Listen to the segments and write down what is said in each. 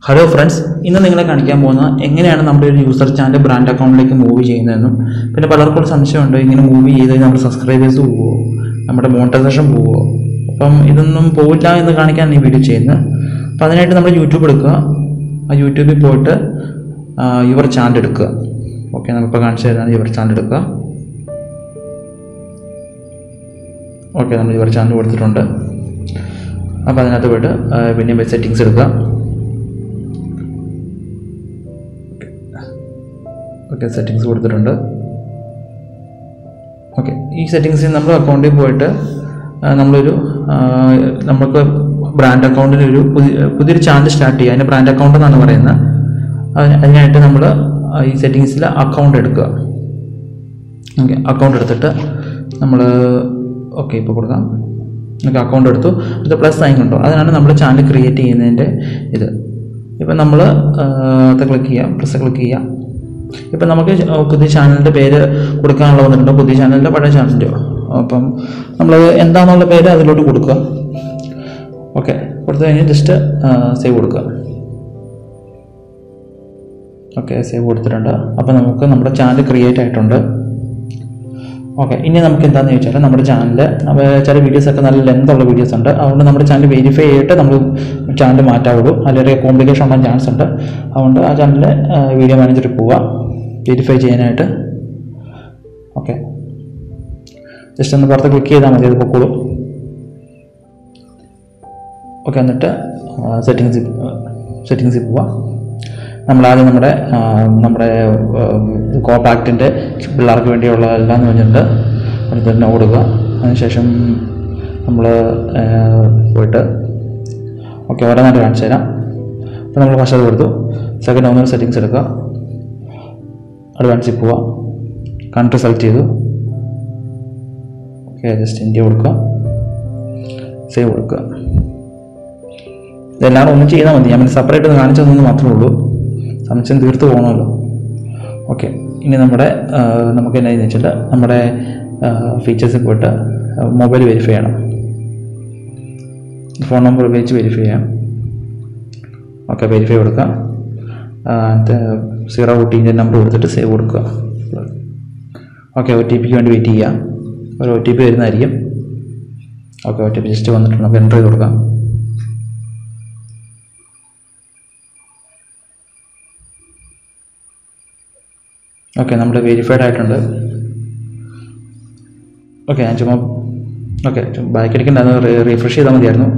hello friends ഇന്ന് നിങ്ങളെ കാണിക്കാൻ പോകുന്ന എങ്ങനെയാണ് നമ്മുടെ ഒരു യൂസർ ചാനൽ ബ്രാൻഡ് അക്കൗണ്ടിലേക്ക് മൂവ് ചെയ്യുന്നതെന്നും പിന്നെ പലർക്കും ഒരു സംശയമുണ്ട് ഇങ്ങനെ മൂവ് ചെയ്ത് നമ്മുടെ സബ്സ്ക്രൈബേഴ്സ് പോവോ നമ്മുടെ മോണിറ്റൈസേഷൻ പോവോ അപ്പം ഇതൊന്നും പോവില്ല എന്ന് കാണിക്കാൻ ഈ വീഡിയോ ചെയ്യുന്നത് അപ്പം അതിനായിട്ട് നമ്മൾ യൂട്യൂബ് എടുക്കുക ആ യൂട്യൂബിൽ പോയിട്ട് യുവർ ചാനൽ എടുക്കുക ഓക്കെ നമ്മളിപ്പോൾ കാണിച്ചു തരുന്നത് യുവർ ചാനൽ എടുക്കുക ഓക്കെ നമ്മൾ യുവർ ചാനൽ കൊടുത്തിട്ടുണ്ട് അപ്പോൾ അതിനകത്ത് പോയിട്ട് ആ, പിന്നെ സെറ്റിങ്സ് എടുക്കുക ഓക്കെ സെറ്റിങ്സ് കൊടുത്തിട്ടുണ്ട് ഓക്കെ ഈ സെറ്റിങ്സിൽ നമ്മൾ അക്കൗണ്ടിൽ പോയിട്ട് ആ, നമ്മളൊരു ആ, നമുക്ക് ബ്രാൻഡ് അക്കൗണ്ടിന് ഒരു പുതിയ പുതിയൊരു ചാനൽ സ്റ്റാർട്ട് ചെയ്യുക അതിൻ്റെ ബ്രാൻഡ് അക്കൗണ്ട് എന്നാണ് പറയുന്നത് അതിന് അതിനായിട്ട് നമ്മൾ ഈ സെറ്റിങ്സിൽ അക്കൗണ്ട് എടുക്കുക ഓക്കെ അക്കൗണ്ട് എടുത്തിട്ട് നമ്മൾ ഓക്കെ ഇപ്പോൾ കൊടുക്കാം നമുക്ക് അക്കൗണ്ട് എടുത്തു ഇത് പ്ലസ് സൈൻ ഉണ്ടോ അതിനാണ് നമ്മൾ ചാനൽ ക്രിയേറ്റ് ചെയ്യുന്നതിൻ്റെ ഇത് ഇപ്പം നമ്മൾ അത് ക്ലിക്ക് ചെയ്യാം പ്ലസ് ക്ലിക്ക് ചെയ്യാം ഇപ്പം നമുക്ക് ച- പുതിയ ചാനലിൻ്റെ പേര് കൊടുക്കാനുള്ള വന്നിട്ടുണ്ടോ പുതിയ ചാനലിൻ്റെ പഴയ ചാനലിൻ്റെയോ അപ്പം നമ്മൾ എന്താണെന്നുള്ള പേര് അതിലോട്ട് കൊടുക്കുക ഓക്കെ കൊടുത്തു കഴിഞ്ഞ് ജസ്റ്റ് സേവ് കൊടുക്കുക ഓക്കെ സേവ് കൊടുത്തിട്ടുണ്ട് അപ്പോൾ നമുക്ക് നമ്മുടെ ചാനൽ ക്രിയേറ്റ് ആയിട്ടുണ്ട് ഓക്കെ ഇനി നമുക്ക് എന്താണെന്ന് ചോദിച്ചാൽ നമ്മുടെ ചാനൽ ചില വീഡിയോസൊക്കെ നല്ല ലെന്ത് ഉള്ള വീഡിയോസ് ഉണ്ട് അതുകൊണ്ട് നമ്മുടെ ചാനൽ വെരിഫൈ ചെയ്തിട്ട് നമ്മൾ ചാനൽ മാറ്റാവുള്ളൂ അല്ലെങ്കിൽ കോംപ്ലിക്കേഷൻ ഉണ്ടാകാൻ ചാൻസ് ഉണ്ട് അതുകൊണ്ട് ആ ചാനലിൽ വീഡിയോ മാനേജറിൽ പോവുക വെരിഫൈ ചെയ്യാനായിട്ട് ഓക്കെ ജസ്റ്റ് ഒന്ന് പുറത്ത് ക്ലിക്ക് ചെയ്താൽ മതി അത് പൊക്കോളൂ ഓക്കെ എന്നിട്ട് സെറ്റിങ്സിൽ സെറ്റിങ്സിൽ പോവാം നമ്മളാദ്യം നമ്മുടെ ആ, നമ്മുടെ കോപാക്റ്റിൻ്റെ പിള്ളേർക്ക് വേണ്ടിയുള്ളതെല്ലാം എന്ന് പറഞ്ഞിട്ടുണ്ട് അടുത്ത് തന്നെ കൊടുക്കുക അതിനുശേഷം നമ്മൾ പോയിട്ട് ഓക്കെ ഓരോന്നായിട്ട് കാണിച്ചു തരാം അപ്പോൾ നമ്മൾ ഫസ്റ്റ് അത് കൊടുത്തു സെക്കൻഡ് ഒന്ന് സെറ്റിങ്സ് എടുക്കുക അഡ്വാൻസിൽ പോവാം കൺട്രി സെലക്ട് ചെയ്തു ഓക്കെ ജസ്റ്റ് ഇന്ത്യ കൊടുക്കുക സേവ് കൊടുക്കുക ഇതെല്ലാം ഒന്നും ചെയ്താൽ മതി ഞാൻ സെപ്പറേറ്റ് ഒന്ന് കാണിച്ചു തന്നു മാത്രമേ ഉള്ളൂ സംശയം തീർത്ത് പോകണമല്ലോ ഓക്കെ ഇനി നമ്മുടെ ആ, നമുക്ക് എന്നാ വെച്ചാൽ നമ്മുടെ ഫീച്ചേഴ്സിൽ പോയിട്ട് മൊബൈൽ വെരിഫൈ ചെയ്യണം ഫോൺ നമ്പർ ഉപയോഗിച്ച് വെരിഫൈ ചെയ്യാം ഓക്കെ വെരിഫൈ കൊടുക്കുക സീറോ ഒ ടി നമ്പർ കൊടുത്തിട്ട് സേവ് കൊടുക്കുക ഓക്കെ ഒ ടി പിക്ക് വേണ്ടി വെയിറ്റ് ചെയ്യാം ഒരു ഒ ടി പി വരുന്നതായിരിക്കും okay O T P just വന്നിട്ട് നമുക്ക് എൻ്റർ ചെയ്ത് കൊടുക്കാം ഓക്കെ നമ്മുടെ വെരിഫൈഡ് ആയിട്ടുണ്ട് ഓക്കെ ഞാൻ ചുമ്മാ ഓക്കെ ബാക്ക് അടിക്കണ്ട റീഫ്രഷ് ചെയ്താൽ മതിയായിരുന്നു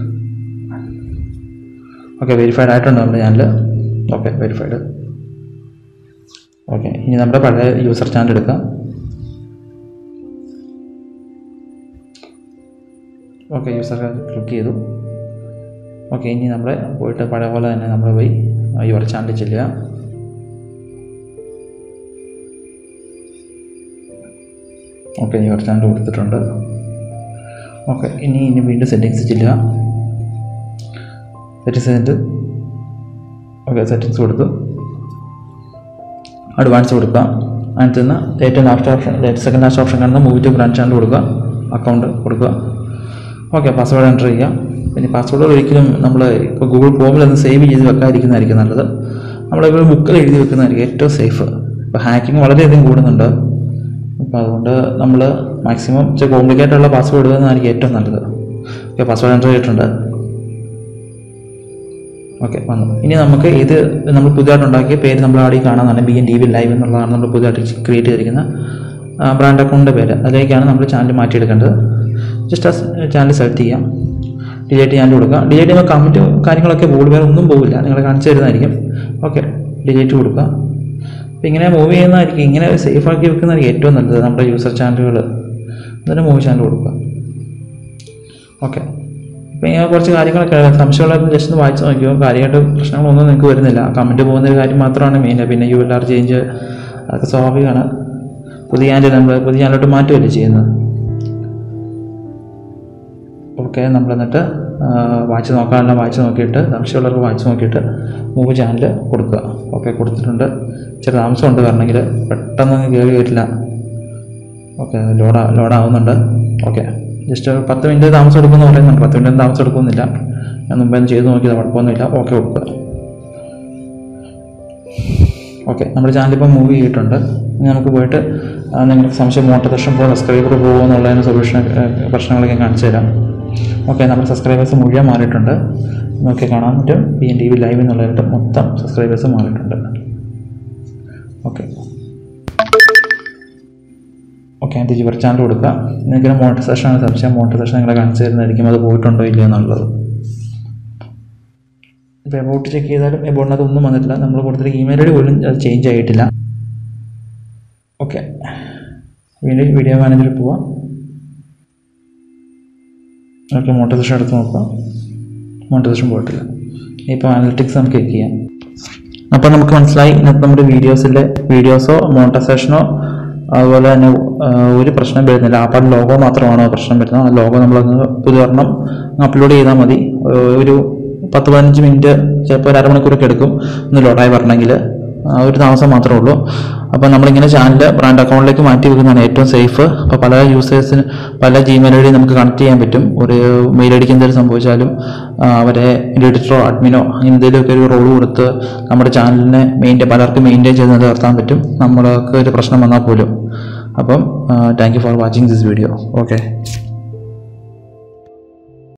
ഓക്കെ വെരിഫൈഡ് ആയിട്ടുണ്ട് നമ്മുടെ ചാനൽ ഓക്കെ വെരിഫൈഡ് ഓക്കെ ഇനി നമ്മുടെ പഴയ യൂസർ ചാനൽ എടുക്കാം ഓക്കെ യൂസർ ക്ലിക്ക് ചെയ്തു ഓക്കെ ഇനി നമ്മൾ പോയിട്ട് പഴയ പോലെ തന്നെ നമ്മൾ പോയി യുവർ ചാനലിൽ ചെല്ലുക ഓക്കെ യുവർ ചാനൽ കൊടുത്തിട്ടുണ്ട് ഓക്കെ ഇനി ഇനി വീണ്ടും സെറ്റിങ്സ് ചെല്ലുക സെറ്റിങ്സ് ചെയ്തിട്ട് ഓക്കെ സെറ്റിങ്സ് കൊടുത്തു അഡ്വാൻസ് കൊടുക്കുക അതിനകത്ത് നിന്ന് ഏറ്റവും last option second last option കാണുന്ന മൂവി ടു ബ്രാൻഡ് ചാനൽ കൊടുക്കുക അക്കൗണ്ട് കൊടുക്കുക ഓക്കെ പാസ്വേഡ് എൻ്റർ ചെയ്യുക പിന്നെ പാസ്വേഡ് ഒരിക്കലും നമ്മൾ ഇപ്പോൾ ഗൂഗിൾ ഫോമിലൊന്നും സേവ് ചെയ്ത് വെക്കാതിരിക്കുന്നതായിരിക്കും നല്ലത് നമ്മളിപ്പോൾ ബുക്കിൽ എഴുതി വെക്കുന്നതായിരിക്കും ഏറ്റവും സേഫ് ഇപ്പോൾ ഹാക്കിംഗ് വളരെയധികം കൂടുന്നുണ്ട് അപ്പോൾ അതുകൊണ്ട് നമ്മൾ മാക്സിമം ഇച്ചിരി കോംപ്ലിക്കേറ്റ് ഉള്ള പാസ്വേഡ് ഇടുന്നതായിരിക്കും ഏറ്റവും നല്ലത് ഓക്കെ പാസ്വേഡ് എൻ്റർ ചെയ്തിട്ടുണ്ട് ഓക്കെ വന്നു ഇനി നമുക്ക് ഇത് നമ്മൾ പുതിയതായിട്ട് ഉണ്ടാക്കിയ പേര് നമ്മൾ അവിടെ കാണാനാണ് B N T V live എന്നുള്ളതാണ് നമ്മൾ പുതിയതായിട്ട് ക്രിയേറ്റ് ചെയ്തിരിക്കുന്ന ബ്രാൻഡ് അക്കൗണ്ടിൻ്റെ പേര് അതിലേക്കാണ് നമ്മൾ ചാനൽ മാറ്റിയെടുക്കേണ്ടത് ജസ്റ്റ് ആ ചാനൽ സെലക്ട് ചെയ്യാം ഡിലീറ്റ് ചാനൽ കൊടുക്കുക ഡിലീറ്റ് ചെയ്യുമ്പോൾ കമൻറ്റ് കാര്യങ്ങളൊക്കെ പോകും വേറെ ഒന്നും പോകില്ല നിങ്ങൾ കാണിച്ചു തരുന്നതായിരിക്കും ഓക്കെ ഡിലീറ്റ് കൊടുക്കുക അപ്പോൾ ഇങ്ങനെ മൂവ് ചെയ്യുന്നതായിരിക്കും ഇങ്ങനെ സേഫ് ആക്കി വെക്കുന്നതായിരിക്കും ഏറ്റവും നല്ലത് നമ്മുടെ യൂസർ ചാനലുകൾ എന്നിട്ട് മൂവ് ചാനൽ കൊടുക്കുക ഓക്കെ ഇപ്പം ഇങ്ങനെ കുറച്ച് കാര്യങ്ങളൊക്കെ സംശയമുള്ളവർക്ക് ജസ്റ്റ് ഒന്ന് വായിച്ച് നോക്കിയോ കാര്യമായിട്ട് പ്രശ്നങ്ങളൊന്നും നിങ്ങൾക്ക് വരുന്നില്ല കമൻറ്റ് പോകുന്ന ഒരു കാര്യം മാത്രമാണ് മെയിൻ പിന്നെ യു എൽ ആർ ചേഞ്ച് അതൊക്കെ സ്വാഭാവികമാണ് പുതിയ ചാനൽ നമ്മൾ പുതിയ ചാനലോട്ട് മാറ്റുമല്ലേ ചെയ്യുന്നത് ഓക്കെ നമ്മൾ എന്നിട്ട് വായിച്ച് നോക്കാനുള്ള വായിച്ച് നോക്കിയിട്ട് സംശയമുള്ളവർക്ക് വായിച്ച് നോക്കിയിട്ട് മൂവ് ചാനൽ കൊടുക്കുക ഓക്കെ കൊടുത്തിട്ടുണ്ട് ഇച്ചിരി താമസമുണ്ട് വരണമെങ്കിൽ പെട്ടെന്ന് കയറി വരില്ല ഓക്കെ ലോഡ് ലോഡ് ആവുന്നുണ്ട് ഓക്കെ ജസ്റ്റ് ഒരു പത്ത് മിനിറ്റ് താമസം എടുക്കുമെന്ന് പറയുന്നുണ്ട് പത്ത് മിനിറ്റ് താമസം എടുക്കുന്നില്ല ഞാൻ മുമ്പേ ഒന്ന് ചെയ്ത് നോക്കിയത് കുഴപ്പമൊന്നുമില്ല ഓക്കെ കൊടുക്കുക ഓക്കെ നമ്മുടെ ചാനൽ ഇപ്പോൾ മൂവ് ചെയ്തിട്ടുണ്ട് ഇനി നമുക്ക് പോയിട്ട് ആ, നിങ്ങൾക്ക് സംശയം മോട്ടോദർഷൻ പോകും സബ്സ്ക്രൈബർ പോകുമോ എന്നുള്ളതിന് സൊല്യൂഷൻ പ്രശ്നങ്ങളൊക്കെ കാണിച്ചു തരാം ഓക്കെ നമ്മുടെ സബ്സ്ക്രൈബേഴ്സ് മുഴുവൻ മാറിയിട്ടുണ്ട് നോക്കി കാണാൻ പറ്റും P N T V live എന്നുള്ളതിൻ്റെ മൊത്തം സബ്സ്ക്രൈബേഴ്സ് മാറിയിട്ടുണ്ട് ഓക്കെ ഓക്കെ അതിൻ്റെ ജിവർ ചാനൽ കൊടുക്കുക നിങ്ങൾക്ക് മോണിറ്റൈസേഷൻ ആണ് സംശയം മോണിറ്റൈസേഷൻ നിങ്ങളെ കാണിച്ചു തരുന്നതായിരിക്കും അത് പോയിട്ടുണ്ടോ ഇല്ലയോ എന്നുള്ളത് ഇപ്പോൾ എബൌട്ട് ചെക്ക് ചെയ്താലും എബൌട്ടിനകത്ത് ഒന്നും വന്നിട്ടില്ല നമ്മൾ കൊടുത്തിട്ട് ഇമെയിൽ ഐ ഡി പോലും അത് ചേഞ്ച് ആയിട്ടില്ല ഓക്കെ വീണ്ടും വീഡിയോ മാനേജറിൽ പോവാം ഓക്കെ മോണിറ്റൈസേഷൻ എടുത്ത് നോക്കാം മോണിറ്റൈസേഷൻ പോയിട്ടില്ല ഇപ്പോൾ അനലിറ്റിക്സ് നമുക്ക് ചെക്ക് ചെയ്യാം അപ്പോൾ നമുക്ക് മനസ്സിലായി ഇന്നത്തെ നമ്മുടെ വീഡിയോസിലെ വീഡിയോസോ മോണിറ്റൈസേഷനോ അതുപോലെ തന്നെ ആ, ഒരു പ്രശ്നം വരുന്നില്ല ആപ്പാട് ലോഗോ മാത്രമാണോ പ്രശ്നം വരുന്നത് ആ ലോഗോ നമ്മളൊന്ന് പുതുവർണ്ണം അപ്ലോഡ് ചെയ്താൽ മതി ആ, ഒരു പത്ത് പതിനഞ്ച് മിനിറ്റ് ചിലപ്പോൾ ഒരു അരമണിക്കൂറൊക്കെ എടുക്കും ഒന്ന് ലോഡായി വരണമെങ്കിൽ ആ, ഒരു താമസം മാത്രമേ ഉള്ളൂ അപ്പോൾ നമ്മളിങ്ങനെ ചാനൽ ബ്രാൻഡ് അക്കൗണ്ടിലേക്ക് മാറ്റി വെക്കുന്നതാണ് ഏറ്റവും സേഫ് അപ്പോൾ പല യൂസേഴ്സിന് പല ജിമെയിൽ ഐ ഡി നമുക്ക് കണക്ട് ചെയ്യാൻ പറ്റും ഒരു മെയിൽ ഐ ഡിക്ക് എന്തെങ്കിലും സംഭവിച്ചാലും ആ, അവരെ എഡിറ്ററോ അഡ്മിനോ അങ്ങനെ എന്തെങ്കിലുമൊക്കെ ഒരു റോൾ കൊടുത്ത് നമ്മുടെ ചാനലിനെ മെയിൻ്റെ പലർക്കും മെയിൻറ്റെയിൻ ചെയ്ത് നിലനിർത്താൻ പറ്റും നമ്മൾക്ക് ഒരു പ്രശ്നം വന്നാൽ പോലും അപ്പം thank you for watching this video okay